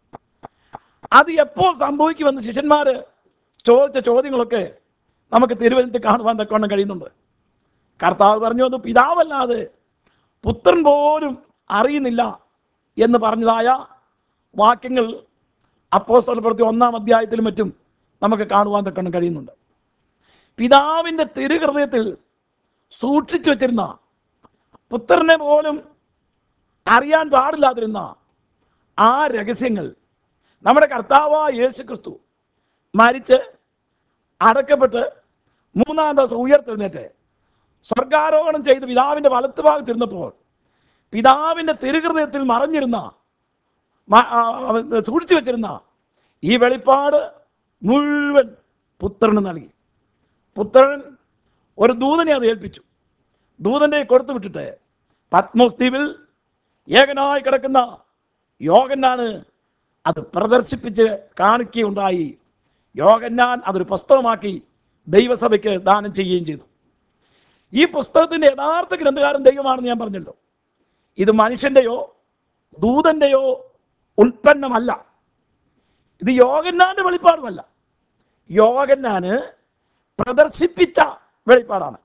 അത് എപ്പോൾ സംഭവിക്കുമെന്ന് ശിഷ്യന്മാർ ചോദിച്ച ചോദ്യങ്ങളൊക്കെ നമുക്ക് തിരുവനന്തപുരത്ത് കാണുവാൻ തക്കവണ്ണം കഴിയുന്നുണ്ട് കർത്താവ് പറഞ്ഞു അത് പിതാവല്ലാതെ പുത്രൻ പോലും അറിയുന്നില്ല എന്ന് പറഞ്ഞതായ വാക്യങ്ങൾ അപ്പോസ്തല പ്രവൃത്തി ഒന്നാം അധ്യായത്തിലും മറ്റും നമുക്ക് കാണുവാൻ തക്കണം കഴിയുന്നുണ്ട് പിതാവിൻ്റെ തിരുഹൃദയത്തിൽ സൂക്ഷിച്ചു വച്ചിരുന്ന പുത്രനെ പോലും അറിയാൻ പാടില്ലാതിരുന്ന ആ രഹസ്യങ്ങൾ നമ്മുടെ കർത്താവായ യേശു ക്രിസ്തു മരിച്ച് അടക്കപ്പെട്ട് മൂന്നാം ദിവസം ഉയർത്തെഴുന്നേറ്റ് സ്വർഗാരോഹണം ചെയ്ത് പിതാവിൻ്റെ വലത്ത് ഭാഗത്തിരുന്നപ്പോൾ പിതാവിൻ്റെ തിരുഹൃദയത്തിൽ മറഞ്ഞിരുന്ന മ- ആ, അവൻ സൂക്ഷിച്ചു വെച്ചിരുന്ന ഈ വെളിപ്പാട് മുഴുവൻ പുത്രന് നൽകി പുത്രൻ ഒരു ദൂതനെ അത് ഏൽപ്പിച്ചു ദൂതനെ കൊടുത്തു വിട്ടിട്ട് പത്മോസ് ദ്വീപിൽ ഏകനായി കിടക്കുന്ന യോഗന്നാണ് അത് പ്രദർശിപ്പിച്ച് കാണിക്കുകയുണ്ടായി യോഗന്നാൻ അതൊരു പുസ്തകമാക്കി ദൈവസഭയ്ക്ക് ദാനം ചെയ്യുകയും ചെയ്തു ഈ പുസ്തകത്തിന്റെ യഥാർത്ഥ ഗ്രന്ഥകാരൻ ദൈവമാണെന്ന് ഞാൻ പറഞ്ഞല്ലോ ഇത് മനുഷ്യന്റെയോ ദൂതന്റെയോ ഉൽപ്പന്നമല്ല ഇത് യോഗന്നാന്റെ വെളിപ്പാടുമല്ല യോഗന്നാന് പ്രദർശിപ്പിച്ച വെളിപ്പാടാണ്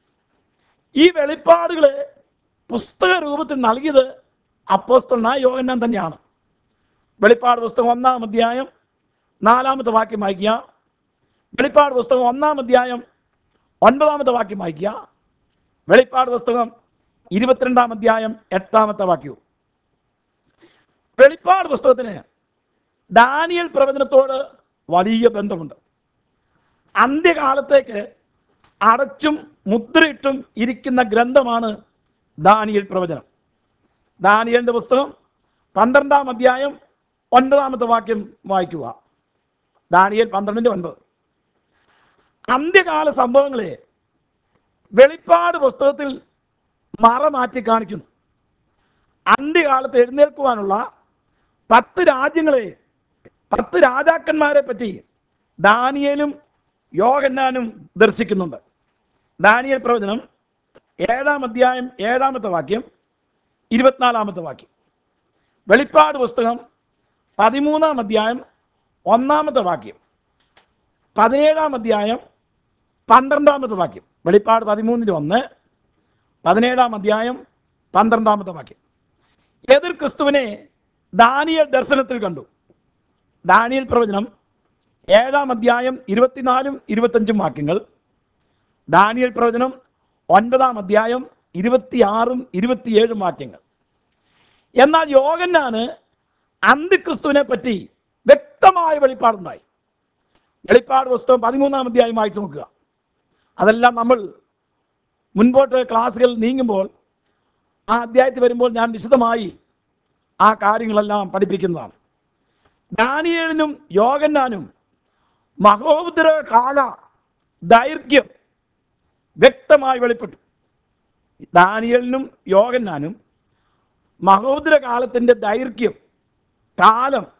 ഈ വെളിപ്പാടുകള് പുസ്തക രൂപത്തിൽ നൽകിയത് അപ്പോസ്തലനായ യോഗന്നാൻ തന്നെയാണ് വെളിപ്പാട് പുസ്തകം ഒന്നാം അധ്യായം നാലാമത്തെ വാക്യം വായിക്കുക വെളിപ്പാട് പുസ്തകം ഒന്നാം അധ്യായം ഒൻപതാമത്തെ വാക്യം വായിക്കുക വെളിപ്പാട് പുസ്തകം ഇരുപത്തിരണ്ടാം അധ്യായം എട്ടാമത്തെ വാക്യവും വെളിപ്പാട് പുസ്തകത്തിന് ദാനിയൽ പ്രവചനത്തോട് വലിയ ബന്ധമുണ്ട് അന്ത്യകാലത്തേക്ക് അടച്ചും മുദ്രയിട്ടും ഇരിക്കുന്ന ഗ്രന്ഥമാണ് ദാനിയൽ പ്രവചനം ദാനിയലിന്റെ പുസ്തകം പന്ത്രണ്ടാം അധ്യായം ഒൻപതാമത്തെ വാക്യം വായിക്കുക ദാനിയൽ പന്ത്രണ്ടിന്റെ ഒൻപത് അന്ത്യകാല സംഭവങ്ങളെ വെളിപ്പാട് പുസ്തകത്തിൽ മറ മാറ്റി കാണിക്കുന്നു അന്ത്യകാലത്ത് എഴുന്നേൽക്കുവാനുള്ള പത്ത് രാജ്യങ്ങളെ പത്ത് രാജാക്കന്മാരെ പറ്റി ദാനിയേലും യോഗന്നാനും ദർശിക്കുന്നുണ്ട് ദാനിയേൽ പ്രവചനം ഏഴാം അധ്യായം ഏഴാമത്തെ വാക്യം ഇരുപത്തിനാലാമത്തെ വാക്യം വെളിപ്പാട് പുസ്തകം പതിമൂന്നാം അധ്യായം ഒന്നാമത്തെ വാക്യം പതിനേഴാം അധ്യായം പന്ത്രണ്ടാമത്തെ വാക്യം വെളിപ്പാട് പതിമൂന്നിൻ്റെ ഒന്ന് പതിനേഴാം അധ്യായം പന്ത്രണ്ടാമത്തെ വാക്യം എതിർ ക്രിസ്തുവിനെ ദാനിയൽ ദർശനത്തിൽ കണ്ടു ദാനിയൽ പ്രവചനം ഏഴാം അധ്യായം ഇരുപത്തിനാലും ഇരുപത്തഞ്ചും വാക്യങ്ങൾ ദാനിയൽ പ്രവചനം ഒൻപതാം അധ്യായം ഇരുപത്തിയാറും ഇരുപത്തിയേഴും വാക്യങ്ങൾ എന്നാൽ യോഗന്നാണ് അന്തിക്രിസ്തുവിനെ പറ്റി വ്യക്തമായ വെളിപ്പാടുണ്ടായി വെളിപ്പാട് പുസ്തകം പതിമൂന്നാം അധ്യായം വായിച്ചു നോക്കുക അതെല്ലാം നമ്മൾ മുൻപോട്ട് ക്ലാസ്സുകൾ നീങ്ങുമ്പോൾ ആ അധ്യായത്തിൽ വരുമ്പോൾ ഞാൻ വിശദമായി ആ കാര്യങ്ങളെല്ലാം പഠിപ്പിക്കുന്നതാണ് ദാനിയേലിനും യോഗന്നാനും മഹോദര കാല ദൈർഘ്യം വ്യക്തമായി വെളിപ്പെട്ടു ദാനിയലിനും യോഗന്നാനും മഹോദര കാലത്തിൻ്റെ ദൈർഘ്യം കാലം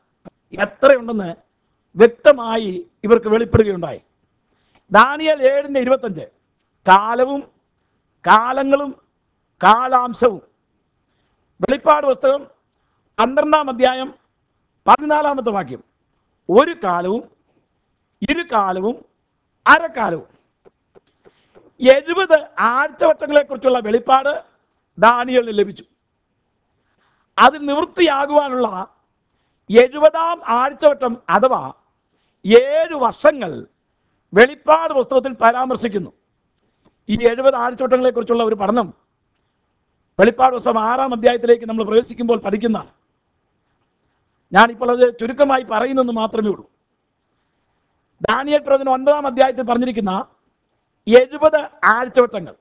എത്രയുണ്ടെന്ന് വ്യക്തമായി ഇവർക്ക് വെളിപ്പെടുകയുണ്ടായി ദാനിയൽ ഏഴിൻ്റെ ഇരുപത്തഞ്ച് കാലവും കാലങ്ങളും കാലാംശവും വെളിപ്പാട് പുസ്തകം പന്ത്രണ്ടാം അധ്യായം പതിനാലാമത്തെ വാക്യം ഒരു കാലവും ഇരു കാലവും അരക്കാലവും എഴുപത് ആഴ്ചവട്ടങ്ങളെ കുറിച്ചുള്ള വെളിപ്പാട് ദാനിയലിന് ലഭിച്ചു അതിൽ നിവൃത്തിയാകുവാനുള്ള എഴുപതാം ആഴ്ചവട്ടം അഥവാ ഏഴ് വർഷങ്ങൾ വെളിപ്പാട് പുസ്തകത്തിൽ പരാമർശിക്കുന്നു ഈ എഴുപത് ആഴ്ചവട്ടങ്ങളെ കുറിച്ചുള്ള ഒരു പഠനം വെളിപ്പാട് പുസ്തകം ആറാം അധ്യായത്തിലേക്ക് നമ്മൾ പ്രവേശിക്കുമ്പോൾ പഠിക്കുന്നതാണ് ഞാനിപ്പോൾ അത് ചുരുക്കമായി പറയുന്നെന്ന് മാത്രമേ ഉള്ളൂ ദാനിയൽ പ്രവചനം ഒൻപതാം അധ്യായത്തിൽ പറഞ്ഞിരിക്കുന്ന എഴുപത് ആഴ്ചവട്ടങ്ങൾ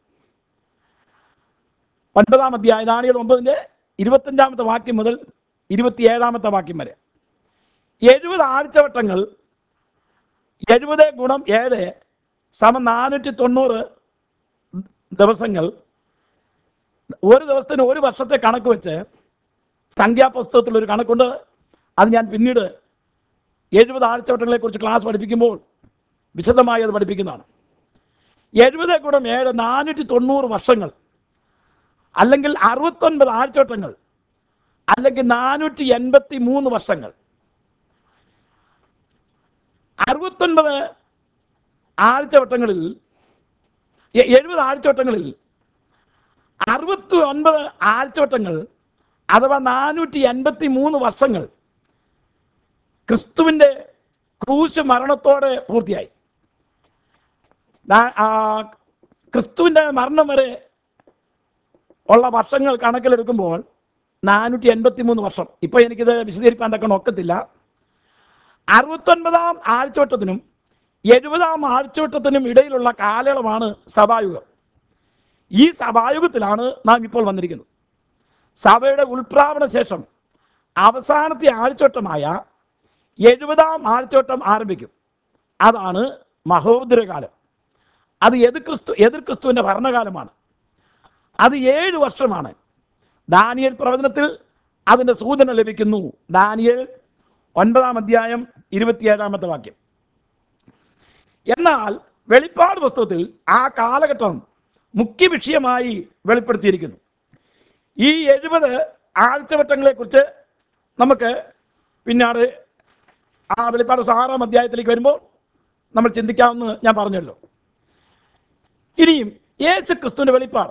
ഒൻപതാം അധ്യായം ദാനിയൽ ഒമ്പതിൻ്റെ ഇരുപത്തഞ്ചാമത്തെ വാക്യം മുതൽ ഇരുപത്തിയേഴാമത്തെ വാക്യം വരെ എഴുപത് ആഴ്ചവട്ടങ്ങൾ എഴുപത് ഗുണം ഏഴ് സമം നാനൂറ്റി തൊണ്ണൂറ് ദിവസങ്ങൾ ഒരു ദിവസത്തിന് ഒരു വർഷത്തെ കണക്ക് വെച്ച് സംഖ്യാപുസ്തകത്തിൽ ഒരു കണക്കുണ്ട് അത് ഞാൻ പിന്നീട് എഴുപത് ആഴ്ചവട്ടങ്ങളെ കുറിച്ച് ക്ലാസ് പഠിപ്പിക്കുമ്പോൾ വിശദമായി അത് പഠിപ്പിക്കുന്നതാണ് എഴുപത് ഗുണം ഏഴ് നാനൂറ്റി തൊണ്ണൂറ് വർഷങ്ങൾ അല്ലെങ്കിൽ അറുപത്തൊൻപത് ആഴ്ചവട്ടങ്ങൾ അല്ലെങ്കിൽ നാനൂറ്റി എൺപത്തി മൂന്ന് വർഷങ്ങൾ അറുപത്തൊൻപത് ആഴ്ചവട്ടങ്ങളിൽ എ- എഴുപത് ആഴ്ചവട്ടങ്ങളിൽ അറുപത്തി ഒൻപത് ആഴ്ചവട്ടങ്ങൾ അഥവാ നാനൂറ്റി എൺപത്തി മൂന്ന് വർഷങ്ങൾ ക്രിസ്തുവിൻ്റെ ക്രൂശ് മരണത്തോടെ പൂർത്തിയായി നാ- ആ, ക്രിസ്തുവിൻ്റെ മരണം വരെ ഉള്ള വർഷങ്ങൾ കണക്കിലെടുക്കുമ്പോൾ നാനൂറ്റി എൺപത്തി മൂന്ന് വർഷം ഇപ്പോൾ എനിക്കിത് വിശദീകരിക്കാൻ തക്ക ഒക്കത്തില്ല അറുപത്തൊൻപതാം ആഴ്ചവട്ടത്തിനും എഴുപതാം ആഴ്ചവട്ടത്തിനും ഇടയിലുള്ള കാലയളവാണ് സഭായുഗം ഈ സഭായുഗത്തിലാണ് നാം ഇപ്പോൾ വന്നിരിക്കുന്നത് സഭയുടെ ഉൾപ്രാവണ ശേഷം അവസാനത്തെ ആഴ്ചവട്ടമായ എഴുപതാം ആഴ്ചവട്ടം ആരംഭിക്കും അതാണ് മഹോദരകാലം അത് എതിർ ക്രിസ്തു എതിർ ക്രിസ്തുവിൻ്റെ ഭരണകാലമാണ് അത് ഏഴ് വർഷമാണ് ദാനിയൽ പ്രവചനത്തിൽ അതിൻ്റെ സൂചന ലഭിക്കുന്നു ദാനിയൽ ഒൻപതാം അധ്യായം ഇരുപത്തിയേഴാമത്തെ വാക്യം എന്നാൽ വെളിപ്പാട് പുസ്തകത്തിൽ ആ കാലഘട്ടം മുഖ്യ വിഷയമായി വെളിപ്പെടുത്തിയിരിക്കുന്നു ഈ എഴുപത് ആഴ്ചവട്ടങ്ങളെക്കുറിച്ച് നമുക്ക് പിന്നാട് ആ വെളിപ്പാട് പുസ്തകം ആറാം അധ്യായത്തിലേക്ക് വരുമ്പോൾ നമ്മൾ ചിന്തിക്കാമെന്ന് ഞാൻ പറഞ്ഞല്ലോ ഇനിയും യേശു ക്രിസ്തുവിൻ്റെ വെളിപ്പാട്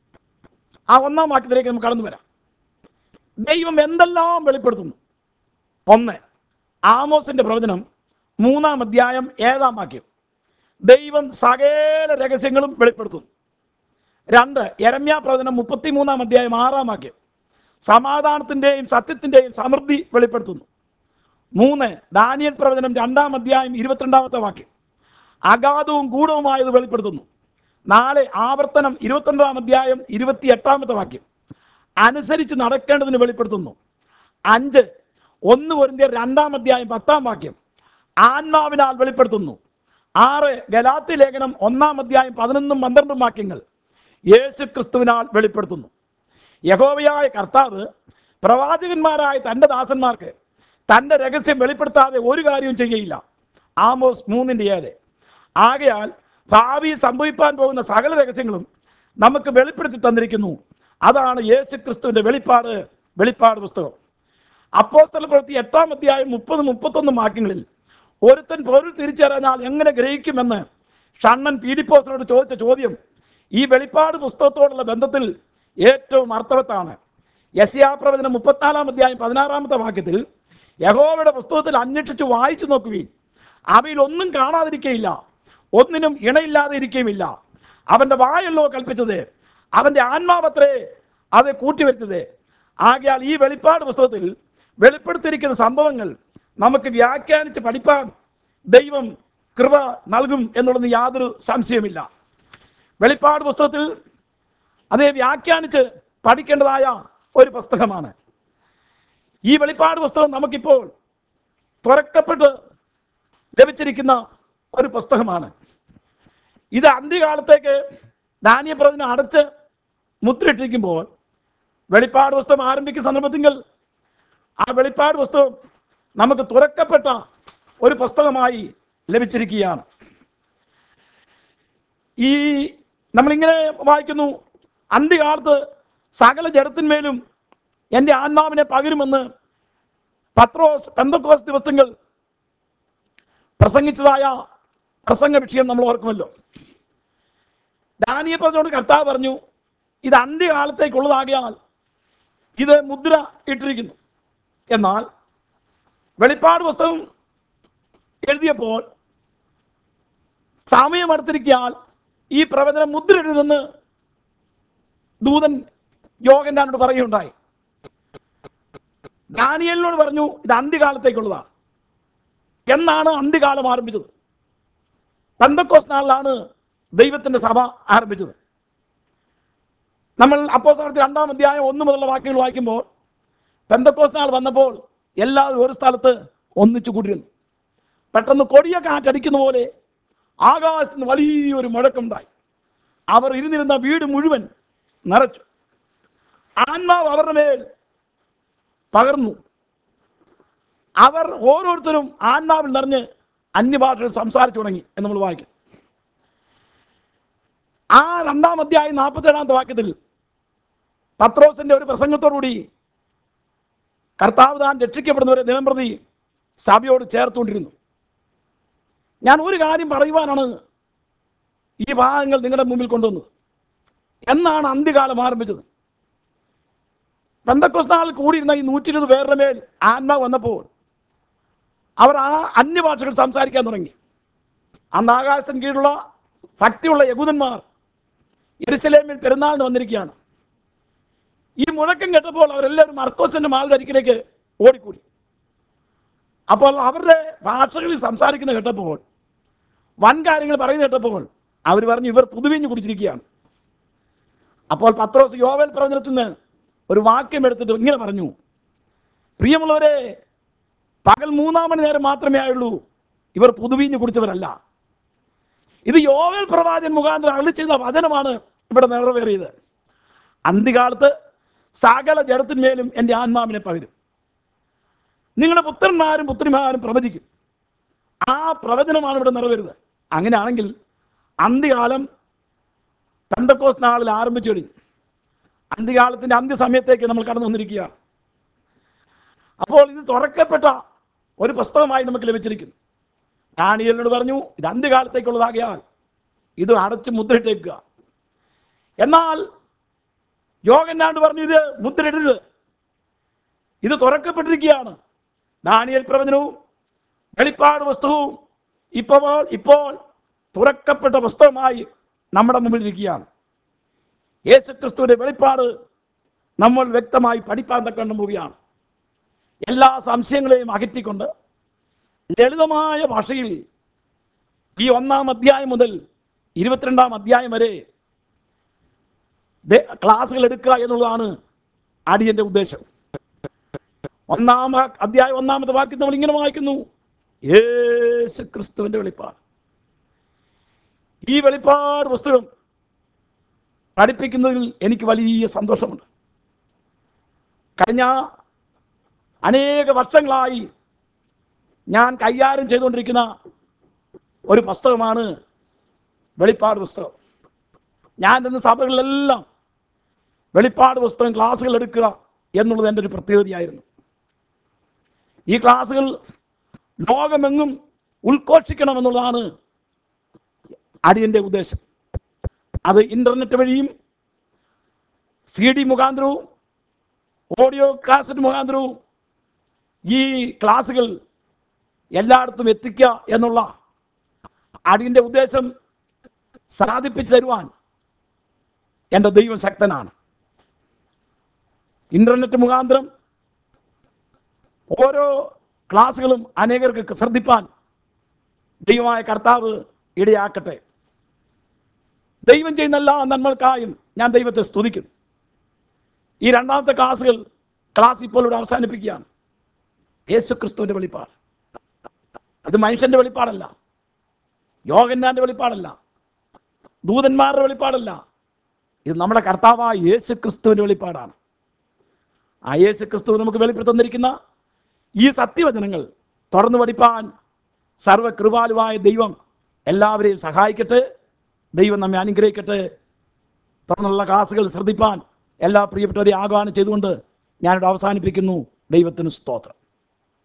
ആ ഒന്നാം വാക്യത്തിലേക്ക് നമുക്ക് കടന്നു വരാം ദൈവം എന്തെല്ലാം വെളിപ്പെടുത്തുന്നു ഒന്ന് ആമോസിന്റെ പ്രവചനം മൂന്നാം അധ്യായം ഏഴാം വാക്യം ദൈവം സകല രഹസ്യങ്ങളും വെളിപ്പെടുത്തുന്നു രണ്ട് എരമ്യ പ്രവചനം മുപ്പത്തിമൂന്നാം അധ്യായം ആറാം വാക്യം സമാധാനത്തിൻ്റെയും സത്യത്തിൻ്റെയും സമൃദ്ധി വെളിപ്പെടുത്തുന്നു മൂന്ന് ദാനിയൽ പ്രവചനം രണ്ടാം അധ്യായം ഇരുപത്തിരണ്ടാമത്തെ വാക്യം അഗാധവും ഗൂഢവുമായത് വെളിപ്പെടുത്തുന്നു നാല് ആവർത്തനം ഇരുപത്തൊൻപതാം അധ്യായം ഇരുപത്തി എട്ടാമത്തെ വാക്യം അനുസരിച്ച് നടക്കേണ്ടതിന് വെളിപ്പെടുത്തുന്നു അഞ്ച് ഒന്ന് പൊരുന്തിയ രണ്ടാം അധ്യായം പത്താം വാക്യം ആത്മാവിനാൽ വെളിപ്പെടുത്തുന്നു ആറ് ഗലാത്തി ലേഖനം ഒന്നാം അധ്യായം പതിനൊന്നും പന്ത്രണ്ടും വാക്യങ്ങൾ യേശു ക്രിസ്തുവിനാൽ വെളിപ്പെടുത്തുന്നു യഹോവയായ കർത്താവ് പ്രവാചകന്മാരായ തൻ്റെ ദാസന്മാർക്ക് തൻ്റെ രഹസ്യം വെളിപ്പെടുത്താതെ ഒരു കാര്യവും ചെയ്യുകയില്ല ആമോസ് മൂന്നിൻ്റെ ഏഴ് ആകയാൽ ഭാവിയിൽ സംഭവിക്കാൻ പോകുന്ന സകല രഹസ്യങ്ങളും നമുക്ക് വെളിപ്പെടുത്തി തന്നിരിക്കുന്നു അതാണ് യേശു ക്രിസ്തുവിൻ്റെ വെളിപ്പാട് വെളിപ്പാട് പുസ്തകം അപ്പോസ്തല പ്രവൃത്തി എട്ടാം അധ്യായം മുപ്പത് മുപ്പത്തൊന്ന് വാക്യങ്ങളിൽ ഒരുത്തൻ പൊരുൾ തിരിച്ചറിഞ്ഞാൽ എങ്ങനെ ഗ്രഹിക്കുമെന്ന് ഷണ്ണൻ പീഡിപ്പോസിനോട് ചോദിച്ച ചോദ്യം ഈ വെളിപ്പാട് പുസ്തകത്തോടുള്ള ബന്ധത്തിൽ ഏറ്റവും അർത്ഥവത്താണ് യസിയാ പ്രവചനം മുപ്പത്തിനാലാം അധ്യായം പതിനാറാമത്തെ വാക്യത്തിൽ യഹോവയുടെ പുസ്തകത്തിൽ അന്വേഷിച്ച് വായിച്ചു നോക്കുകയും അവയിൽ ഒന്നും കാണാതിരിക്കയില്ല ഒന്നിനും ഇണയില്ലാതെ ഇരിക്കുകയുമില്ല അവന്റെ വായല്ലോ കൽപ്പിച്ചത് അവന്റെ ആത്മാവത്രേ അത് കൂട്ടിവരുത്തത് ആകയാൽ ഈ വെളിപ്പാട് പുസ്തകത്തിൽ വെളിപ്പെടുത്തിയിരിക്കുന്ന സംഭവങ്ങൾ നമുക്ക് വ്യാഖ്യാനിച്ച് പഠിപ്പാൻ ദൈവം കൃപ നൽകും എന്നുള്ളത് യാതൊരു സംശയമില്ല വെളിപ്പാട് പുസ്തകത്തിൽ അതേ വ്യാഖ്യാനിച്ച് പഠിക്കേണ്ടതായ ഒരു പുസ്തകമാണ് ഈ വെളിപ്പാട് പുസ്തകം നമുക്കിപ്പോൾ തുറക്കപ്പെട്ട് ലഭിച്ചിരിക്കുന്ന ഒരു പുസ്തകമാണ് ഇത് അന്ത്യകാലത്തേക്ക് ധാന്യപ്രതിനെ അടച്ച് മുദ്രയിട്ടിരിക്കുമ്പോൾ വെളിപ്പാട് പുസ്തകം ആരംഭിക്കുന്ന സന്ദർഭത്തിൽ ആ വെളിപ്പാട് പുസ്തകം നമുക്ക് തുറക്കപ്പെട്ട ഒരു പുസ്തകമായി ലഭിച്ചിരിക്കുകയാണ് ഈ നമ്മളിങ്ങനെ വായിക്കുന്നു അന്ത്യകാലത്ത് സകല ജഡത്തിന്മേലും എൻ്റെ ആത്മാവിനെ പകരുമെന്ന് പത്രോസ് പെന്തക്കോസ് ദിവസങ്ങൾ പ്രസംഗിച്ചതായ പ്രസംഗ വിഷയം നമ്മൾ ഓർക്കുമല്ലോ ദാനിയപ്പതിനോട് കർത്താവ് പറഞ്ഞു ഇത് അന്ത്യകാലത്തേക്കുള്ളതാകിയാൽ ഇത് മുദ്ര ഇട്ടിരിക്കുന്നു എന്നാൽ വെളിപ്പാട് പുസ്തകം എഴുതിയപ്പോൾ സമയമടുത്തിരിക്കാൻ ഈ പ്രവചനം മുദ്രയിടുമെന്ന് ദൂതൻ യോഗനാനോട് പറയുകയുണ്ടായി ദാനിയലിനോട് പറഞ്ഞു ഇത് അന്ത്യകാലത്തേക്കുള്ളതാണ് എന്നാണ് അന്ത്യകാലം ആരംഭിച്ചത് പന്തക്കോസ് നാളിലാണ് ദൈവത്തിന്റെ സഭ ആരംഭിച്ചത് നമ്മൾ അപ്പോൾ രണ്ടാം അധ്യായം ഒന്ന് മുതലുള്ള വാക്യങ്ങൾ വായിക്കുമ്പോൾ പെന്തക്കോസ് നാൾ വന്നപ്പോൾ എല്ലാവരും ഒരു സ്ഥലത്ത് ഒന്നിച്ചു കൂടിയിരുന്നു പെട്ടെന്ന് കൊടിയ കാറ്റടിക്കുന്ന പോലെ ആകാശത്ത് നിന്ന് വലിയൊരു മുഴക്കമുണ്ടായി അവർ ഇരുന്നിരുന്ന വീട് മുഴുവൻ നിറച്ചു ആത്മാവ് അവരുടെ മേൽ പകർന്നു അവർ ഓരോരുത്തരും ആത്മാവിൽ നിറഞ്ഞ് അന്യഭാഷയിൽ സംസാരിച്ചു തുടങ്ങി എന്ന് നമ്മൾ വായിക്കും ആ രണ്ടാം അധ്യായം നാൽപ്പത്തേഴാമത്തെ വാക്യത്തിൽ പത്രോസിന്റെ ഒരു പ്രസംഗത്തോടുകൂടി കർത്താവ് താൻ രക്ഷിക്കപ്പെടുന്നവരെ ദിനംപ്രതി സഭയോട് ചേർത്തുകൊണ്ടിരുന്നു ഞാൻ ഒരു കാര്യം പറയുവാനാണ് ഈ ഭാഗങ്ങൾ നിങ്ങളുടെ മുമ്പിൽ കൊണ്ടുവന്നത് എന്നാണ് അന്ത്യകാലം ആരംഭിച്ചത് പെന്തക്കോസ് നാളിൽ കൂടിയിരുന്ന ഈ നൂറ്റി ഇരുപത് പേരുടെ മേൽ ആത്മാവ് വന്നപ്പോൾ അവർ ആ അന്യഭാഷകൾ സംസാരിക്കാൻ തുടങ്ങി അന്ന് ആകാശത്തിന് കീഴിലുള്ള ഭക്തിയുള്ള യഹൂദന്മാർ യെരുസലേമിൽ പെരുന്നാളിന് വന്നിരിക്കുകയാണ് ഈ മുഴക്കം കേട്ടപ്പോൾ അവരെല്ലാവരും മർക്കോസിന്റെ മാളുടെ അരികിലേക്ക് ഓടിക്കൂടി അപ്പോൾ അവരുടെ ഭാഷകളിൽ സംസാരിക്കുന്ന കേട്ടപ്പോൾ വൻ കാര്യങ്ങൾ പറയുന്ന കേട്ടപ്പോൾ അവർ പറഞ്ഞു ഇവർ പുതുവിഞ്ഞ് കുടിച്ചിരിക്കുകയാണ് അപ്പോൾ പത്രോസ് യോവൽ പ്രവചനത്തിൽ നിന്ന് ഒരു വാക്യം എടുത്തിട്ട് ഇങ്ങനെ പറഞ്ഞു പ്രിയമുള്ളവരെ പകൽ മൂന്നാം മണി നേരം മാത്രമേ ആയുള്ളൂ ഇവർ പുതുവീഞ്ഞ് കുടിച്ചവരല്ല ഇത് യോവൽ പ്രവാചകൻ മുഖാന്തരം അരളി ചെയ്ത വചനമാണ് ഇവിടെ നിറവേറിയത് അന്ത്യകാലത്ത് സകല ജഡത്തിന്മേലും എൻ്റെ ആത്മാവിനെ പകരും നിങ്ങളുടെ പുത്രന്മാരും പുത്രിമാരും പ്രവചിക്കും ആ പ്രവചനമാണ് ഇവിടെ നിറവേറുന്നത് അങ്ങനെയാണെങ്കിൽ അന്ത്യകാലം പെന്തക്കോസ് നാളിൽ ആരംഭിച്ചു കഴിഞ്ഞു അന്ത്യകാലത്തിന്റെ അന്ത്യസമയത്തേക്ക് നമ്മൾ കടന്നു വന്നിരിക്കുകയാണ് അപ്പോൾ ഇത് തുറക്കപ്പെട്ട ഒരു പുസ്തകമായി നമുക്ക് ലഭിച്ചിരിക്കുന്നു ദാനിയേലിനോട് പറഞ്ഞു ഇത് അന്ത്യകാലത്തേക്കുള്ളതാകിയാൽ ഇത് അടച്ച് മുദ്രയിട്ടേക്കുക എന്നാൽ യോഗന്നാണ്ട് പറഞ്ഞു ഇത് മുദ്രയിടരുത് ഇത് തുറക്കപ്പെട്ടിരിക്കുകയാണ് ദാനിയൽ പ്രവചനവും വെളിപ്പാട് പുസ്തകവും ഇപ്പോൾ ഇപ്പോൾ തുറക്കപ്പെട്ട പുസ്തകമായി നമ്മുടെ മുമ്പിൽ ഇരിക്കുകയാണ് യേശുക്രിസ്തുവിന്റെ വെളിപ്പാട് നമ്മൾ വ്യക്തമായി പഠിപ്പാൻ തക്കൊണ്ട് പോവുകയാണ് എല്ലാ സംശയങ്ങളെയും അകറ്റിക്കൊണ്ട് ലളിതമായ ഭാഷയിൽ ഈ ഒന്നാം അധ്യായം മുതൽ ഇരുപത്തിരണ്ടാം അധ്യായം വരെ ദേ- ക്ലാസ്സുകൾ എടുക്കുക എന്നുള്ളതാണ് അടിയന്റെ ഉദ്ദേശം ഒന്നാം വാ- അധ്യായം ഒന്നാമത്തെ വാക്യം നമ്മൾ ഇങ്ങനെ വായിക്കുന്നു യേശു ക്രിസ്തുവിന്റെ വെളിപ്പാട് ഈ വെളിപ്പാട് പുസ്തകം പഠിപ്പിക്കുന്നതിൽ എനിക്ക് വലിയ സന്തോഷമുണ്ട് കഴിഞ്ഞ അനേക വർഷങ്ങളായി ഞാൻ കൈകാര്യം ചെയ്തുകൊണ്ടിരിക്കുന്ന ഒരു പുസ്തകമാണ് വെളിപ്പാട് പുസ്തകം ഞാൻ ഇന്ന് സഭകളിലെല്ലാം വെളിപ്പാട് പുസ്തകം ക്ലാസ്സുകൾ എടുക്കുക എന്നുള്ളത് എൻ്റെ ഒരു പ്രത്യേകതയായിരുന്നു ഈ ക്ലാസ്സുകൾ ലോകമെങ്ങും ഉദ്ഘോഷിക്കണം എന്നുള്ളതാണ് അടിയൻ്റെ ഉദ്ദേശം അത് ഇൻ്റർനെറ്റ് വഴിയും സി ഡി മുഖാന്തരവും ഓഡിയോ കാസറ്റ് മുഖാന്തരവും ഈ ക്ലാസ്സുകൾ എല്ലായിടത്തും എത്തിക്കുക എന്നുള്ള അടിയൻ്റെ ഉദ്ദേശം സാധിപ്പിച്ചു തരുവാൻ എൻ്റെ ദൈവം ശക്തനാണ് ഇൻ്റർനെറ്റ് മുഖാന്തരം ഓരോ ക്ലാസ്സുകളും അനേകർക്ക് ശ്രദ്ധിപ്പാൻ ദൈവമായ കർത്താവ് ഇടയാക്കട്ടെ ദൈവം ചെയ്യുന്ന എല്ലാ നന്മകൾക്കായും ഞാൻ ദൈവത്തെ സ്തുതിക്കുന്നു ഈ രണ്ടാമത്തെ ക്ലാസ്സുകൾ ക്ലാസ് ഇപ്പോൾ ഇവിടെ അവസാനിപ്പിക്കുകയാണ് യേശു ക്രിസ്തുവിൻ്റെ വെളിപ്പാട് ഇത് മനുഷ്യന്റെ വെളിപ്പാടല്ല യോഗന്നാന്റെ വെളിപ്പാടല്ല ദൂതന്മാരുടെ വെളിപ്പാടല്ല ഇത് നമ്മുടെ കർത്താവായ യേശു ക്രിസ്തുവിൻ്റെ വെളിപ്പാടാണ് ആ യേശു ക്രിസ്തു നമുക്ക് വെളിപ്പെടുത്തി തന്നിരിക്കുന്ന ഈ സത്യവചനങ്ങൾ തുറന്നു പഠിപ്പാൻ സർവകൃപാലുവായ ദൈവം എല്ലാവരെയും സഹായിക്കട്ടെ ദൈവം നമ്മെ അനുഗ്രഹിക്കട്ടെ തുടർന്നുള്ള ക്ലാസ്സുകൾ ശ്രദ്ധിപ്പാൻ എല്ലാ പ്രിയപ്പെട്ടവരെയും ആഹ്വാനം ചെയ്തുകൊണ്ട് ഞാനിവിടെ അവസാനിപ്പിക്കുന്നു ദൈവത്തിന് സ്തോത്രം